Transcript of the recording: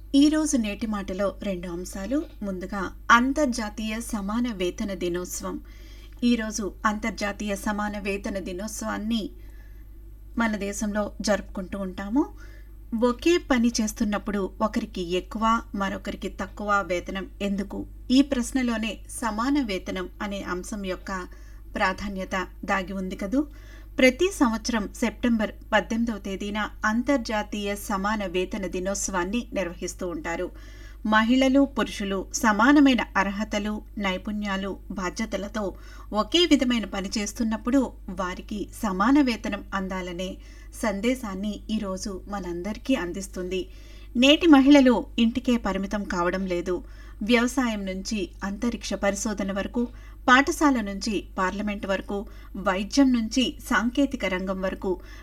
ఈరోజు నేటి మాటలో రెండు అంశాలు ముందుగా అంతర్జాతీయ సమాన వేతన దినోత్సవం ఈరోజు అంతర్జాతీయ సమాన వేతన దినోత్సవాన్ని మన దేశంలో జరుపుకుంటూ ఉంటాము ఒకే పని చేస్తున్నప్పుడు ఒకరికి ఎక్కువ మరొకరికి తక్కువ వేతనం ఎందుకు ఈ ప్రశ్నలోనే సమాన వేతనం అనే అంశం యొక్క ప్రాధాన్యత దాగి ఉంది కదూ ప్రతి సంవత్సరం సెప్టెంబర్ పద్దెనిమిదవ తేదీన అంతర్జాతీయ సమాన వేతన దినోత్సవాన్ని నిర్వహిస్తూ ఉంటారు మహిళలు పురుషులు సమానమైన అర్హతలు నైపుణ్యాలు బాధ్యతలతో ఒకే విధమైన పని చేస్తున్నప్పుడు వారికి సమాన వేతనం అందాలనే సందేశాన్ని ఈరోజు మనందరికీ అందిస్తుంది నేటి మహిళలు ఇంటికే పరిమితం కావడం లేదు వ్యవసాయం నుంచి అంతరిక్ష పరిశోధన వరకు పాఠశాల నుంచి పార్లమెంట్ వరకు వైద్యం నుంచి సాంకేతిక రంగం వరకు